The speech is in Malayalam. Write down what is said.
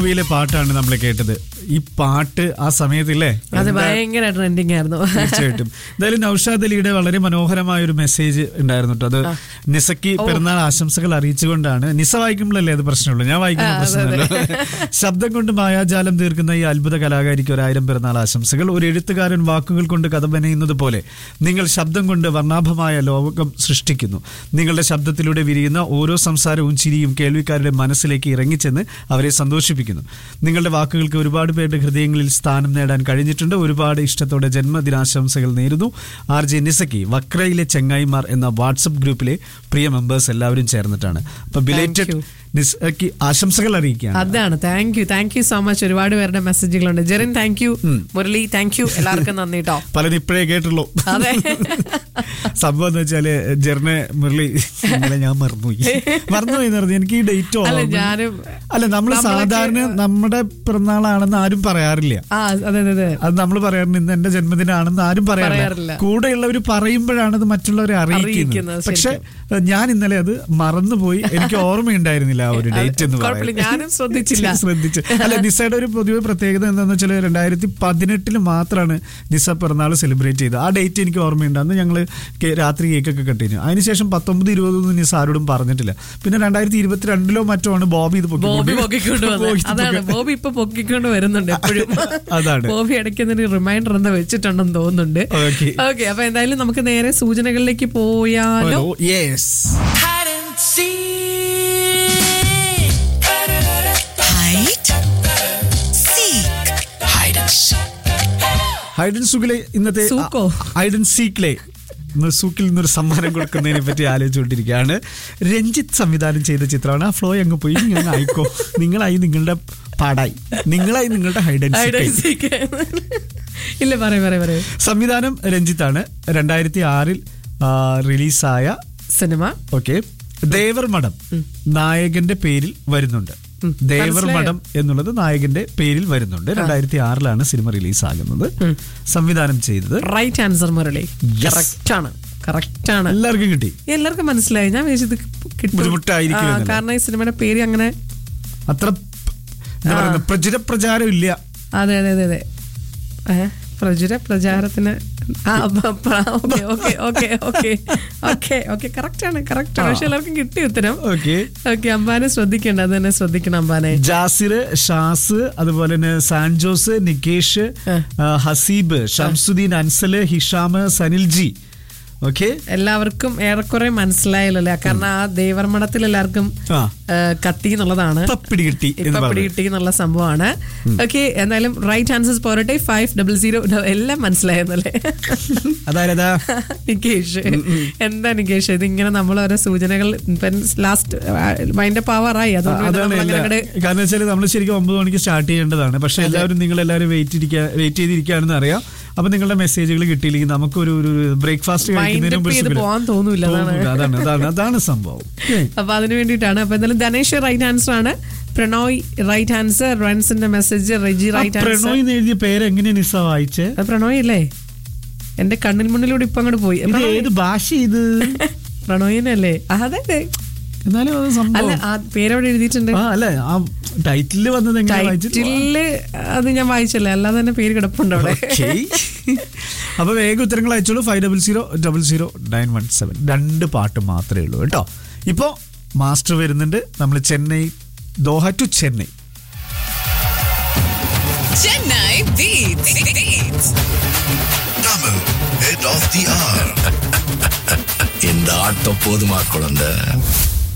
മൂവിയിലെ പാട്ടാണ് നമ്മൾ കേട്ടത് ഈ പാട്ട് ആ സമയത്തില്ലേ അത് ഭയങ്കര ട്രെൻഡിങ് ആയിരുന്നു തീർച്ചയായിട്ടും എന്തായാലും നൌഷാദ് അലിയുടെ വളരെ മനോഹരമായ ഒരു മെസ്സേജ് ഉണ്ടായിരുന്നു കേട്ടോ അത് നിസയ്ക്ക് പിറന്നാൾ ആശംസകൾ അറിയിച്ചുകൊണ്ടാണ് നിസ വായിക്കുമ്പോഴല്ലേ അത് പ്രശ്നമുള്ളൂ ഞാൻ വായിക്കുന്ന പ്രശ്നമല്ല ശബ്ദം കൊണ്ട് മായാജാലം തീർക്കുന്ന ഈ അത്ഭുത കലാകാരിക്ക് ഒരായിരം പിറന്നാൾ ആശംസകൾ ഒരു എഴുത്തുകാരൻ വാക്കുകൾ കൊണ്ട് കഥ മെനയുന്നത് പോലെ നിങ്ങൾ ശബ്ദം കൊണ്ട് വർണ്ണാഭമായ ലോകം സൃഷ്ടിക്കുന്നു നിങ്ങളുടെ ശബ്ദത്തിലൂടെ വിരിയുന്ന ഓരോ സംസാരവും ചിരിയും കേൾവിക്കാരുടെ മനസ്സിലേക്ക് ഇറങ്ങിച്ചെന്ന് അവരെ സന്തോഷിപ്പിക്കുന്നു നിങ്ങളുടെ വാക്കുകൾക്ക് ഒരുപാട് പേരുടെ ഹൃദയങ്ങളിൽ സ്ഥാനം നേടാൻ കഴിഞ്ഞിട്ടുണ്ട് ഒരുപാട് ഇഷ്ടത്തോടെ ജന്മദിനാശംസകൾ നേരുന്നു ആർ ജെ നിസക്കി വക്രയിലെ ചെങ്ങായിമാർ എന്ന വാട്സപ്പ് ഗ്രൂപ്പിലെ പ്രിയ മെമ്പേഴ്സ് എല്ലാവരും ചേർന്നിട്ടാണ് അപ്പൊ ബിലേറ്റഡ് you. നിസക്കി ആശംസകൾ അറിയിക്കുകയാണ് അതാണ് thank you thank you so much ഒരുപാട് പേരുടെ മെസ്സേജുകളുണ്ട് Jerin thank you Murali thank you എല്ലാവർക്കും നന്ദി കേട്ടോ പലരും ഇപ്പോഴേ കേട്ടുള്ളൂ അതെ സംഭവം എന്ന് വെച്ചാല് ജെറിനെ മുരളി ഇന്നലെ ഞാൻ മറന്നുപോയി മറന്നുപോയി എന്ന് പറഞ്ഞു എനിക്ക് ഈ ഡേറ്റ് അല്ല ഞാനും അല്ല നമ്മൾ നമ്മളൊക്കെ- സാധാരണ നമ്മുടെ പിറന്നാളാണെന്ന് ആരും പറയാറില്ല ആ അതെ അതെ അതെ അത് നമ്മൾ പറയാറുണ്ട് ഇന്ന് എന്റെ ജന്മദിനാണെന്ന് ആരും പറയാറില്ല പറയാറില്ല. കൂടെയുള്ളവർ പറയുമ്പോഴാണ് അത് മറ്റുള്ളവരെ അറിയിക്കുന്നത് അറിയിക്കുന്നത്, പക്ഷെ ഞാൻ ഇന്നലെ അത് മറന്നുപോയി എനിക്ക് ഓർമ്മയുണ്ടായിരുന്നില്ല ആ ഒരു ഡേറ്റ് എന്ന് കുഴപ്പമില്ല, പറയുന്നത് ഞാനും ശ്രദ്ധിച്ചില്ല. ശ്രദ്ധിച്ചു അല്ല നിസയുടെ ഒരു പൊതുവെ പ്രത്യേകത എന്താണെന്ന് വെച്ചാൽ രണ്ടായിരത്തി പതിനെട്ടില് മാത്രമാണ് നിസ പിറന്നാൾ സെലിബ്രേറ്റ് ചെയ്തത് ആ ഡേറ്റ് എനിക്ക് ഓർമ്മയുണ്ട് അന്ന് ഞങ്ങൾ രാത്രി കേക്കൊക്കെ കട്ടിഞ്ഞു അതിനുശേഷം പത്തൊമ്പത് ഇരുപതൊന്നും നിസ ആരോടും പറഞ്ഞിട്ടില്ല പിന്നെ രണ്ടായിരത്തി ഇരുപത്തിരണ്ടിലോ മറ്റോ ആണ് ബോബി ഇത് ബോബി പൊക്കിക്കൊണ്ട് പൊക്കിക്കൊണ്ട് വന്നത് പോയി അതാണ് പൊക്കി- ബോബി ഇപ്പൊ പൊക്കിക്കൊണ്ട് വരുന്നുണ്ട് എപ്പോഴും അതാണ്. ബോബി ഇടയ്ക്ക് റിമൈൻഡർ എന്താ വെച്ചിട്ടുണ്ടെന്ന് തോന്നുന്നുണ്ട് Okay. ഓക്കെ അപ്പൊ എന്തായാലും നമുക്ക് നേരെ സൂചനകളിലേക്ക് പോയാലോ ഓ, yes. Hide, seek, ഹൈഡൻ സൂക്കിലെ ഇന്നത്തെ സൂക്കോ? ഹൈഡൻ സീക്കിലെ ഇന്ന് സൂക്കിൽ നിന്നൊരു സമ്മാനം കൊടുക്കുന്നതിനെ പറ്റി ആലോചിച്ചുകൊണ്ടിരിക്കുകയാണ് രഞ്ജിത്ത് സംവിധാനം ചെയ്ത ചിത്രമാണ് ആ ഫ്ലോ അങ്ങ് പോയി നിങ്ങൾ ആയിക്കോ നിങ്ങളായി നിങ്ങളുടെ പാടായി നിങ്ങളായി നിങ്ങളുടെ ഹൈഡൻ Hide and seek. ഇല്ല പറയൂ പറയൂ പറയൂ സംവിധാനം രഞ്ജിത്താണ് രണ്ടായിരത്തി ആറിൽ റിലീസായ സിനിമ ഓക്കെ ദേവർ മഠം നായകന്റെ പേരിൽ വരുന്നുണ്ട് ദേവർ മനസ്സിലായോ? മഠം എന്നുള്ളത് നായകന്റെ പേരിൽ വരുന്നുണ്ട് രണ്ടായിരത്തി ആറിലാണ് സിനിമ റിലീസാകുന്നത് സംവിധാനം ചെയ്തത് right answer Murali Yes. Correct ആണ് കറക്റ്റ് ആണ് എല്ലാവർക്കും കിട്ടി എല്ലാവർക്കും മനസ്സിലായി ഞാൻ വിചാരിച്ചത് കിട്ടും. ബുദ്ധിമുട്ടായിരിക്കും ആ, എന്നല്ലേ? കാരണം ഈ സിനിമയുടെ പേര് അങ്ങനെ അത്ര എന്താ പറയുന്നത് പ്രചുര പ്രചാരം ഇല്ല അതെ അതെ അതെ അതെ ഏ, പ്രചുര പ്രചാരത്തിന് ആ okay okay okay okay okay okay correct ആണ് കറക്റ്റ് ആണ് പക്ഷെ എല്ലാവർക്കും കിട്ടി ഉത്തരം ഓക്കെ ഓക്കെ അമ്പാനെ ശ്രദ്ധിക്കണ്ട അത് തന്നെ ശ്രദ്ധിക്കണം അമ്പാനെ ജാസിർ ഷാസ് അതുപോലെ തന്നെ സാൻജോസ് നികേഷ് ആ, ഹസീബ് ഷംസുദ്ദീൻ അൻസല് ഹിഷാം സനിൽജി ഓക്കെ എല്ലാവർക്കും ഏറെക്കുറെ മനസ്സിലായല്ലോ അല്ലേ കാരണം ആ ദേവർമഠത്തിൽ എല്ലാവർക്കും ആ. ഏ, കത്തി എന്നുള്ളതാണ് പപ്പിടി കിട്ടി എന്ന് ഇപ്പൊ പറഞ്ഞു പിടികിട്ടി എന്നുള്ള സംഭവമാണ് ഓക്കെ എന്തായാലും റൈറ്റ് ആൻസേഴ്സ് പോരട്ടെ ഫൈവ് ഡബിൾ സീറോ എല്ലാം മനസ്സിലായെന്നല്ലേ അതായത് നികേഷ് എന്താ നികേഷ് ഇത് ഇങ്ങനെ നമ്മൾ ഓരോ സൂചനകൾ ലാസ്റ്റ് മൈൻഡ് ആവാറായി അതുകൊണ്ട് പിന്നെ അതാണ് നമ്മളങ്ങനെ എല്ലാ- അങ്ങട് കാരണം വെച്ചാൽ നമ്മൾ ശരിക്കും ഒമ്പത് മണിക്ക് സ്റ്റാർട്ട് ചെയ്യേണ്ടതാണ് പക്ഷെ എല്ലാവരും നിങ്ങൾ എല്ലാവരും വെയിറ്റ് ഇരിക്കുക വെയിറ്റ് ചെയ്തിരിക്കുകയാണെന്ന് അറിയാം അപ്പൊ നിങ്ങളുടെ മെസ്സേജുകൾ കിട്ടിയില്ലെങ്കിൽ നമുക്കൊരു ഒരു ബ്രേക്ക്ഫാസ്റ്റ് Mind up ചെയ്ത് പോവാൻ തോന്നൂല, അതാണ്. അതാണ് അതാണ് അതാണ് സംഭവം അപ്പൊ അതിന് വേണ്ടിയിട്ടാണ് അപ്പൊ എന്തായാലും ധനേഷ് റൈറ്റ് ആൻസർ ആണ് പ്രണോയ് റൈറ്റ് ആൻസർ റൺസിന്റെ മെസ്സേജ് റെജി ആ റൈറ്റ് ആൻസർ പ്രണോയ് എന്ന് എഴുതിയ പേര് എങ്ങനെയാ നിസ വായിച്ചേ അത് പ്രണോയ് അല്ലേ എന്റെ കണ്ണിന് മുന്നിലൂടെ ഇപ്പൊ അങ്ങോട്ട് പോയി ഇത് ഏത് ഭാഷ ഇത് പ്രണോയിനല്ലേ അതെ അതെ എന്നാലും അത് അല്ല സംഭവം ആ പേരവിടെ എഴുതിയിട്ടുണ്ട് ആ അല്ല ആ ടൈറ്റില് വന്നത് എങ്ങനെ വായിച്ചിട്ട് ടൈറ്റില് അത് ഞാൻ വായിച്ചല്ലേ അല്ലാതെ തന്നെ പേര് കിടപ്പുണ്ട് അവിടെ Okay. അപ്പൊ വേഗം ഉത്തരങ്ങൾ അയച്ചോളൂ five double zero double zero nine one seven രണ്ട് പാട്ട് മാത്രമേ ഉള്ളൂ കേട്ടോ ഇപ്പോ മാസ്റ്റർ വരുന്നുണ്ട് നമ്മൾ Chennai Doha to Chennai Chennai Beats. Beats. Tamil, head of the hour. இந்த ஆட்டம் போதுமா குழந்தை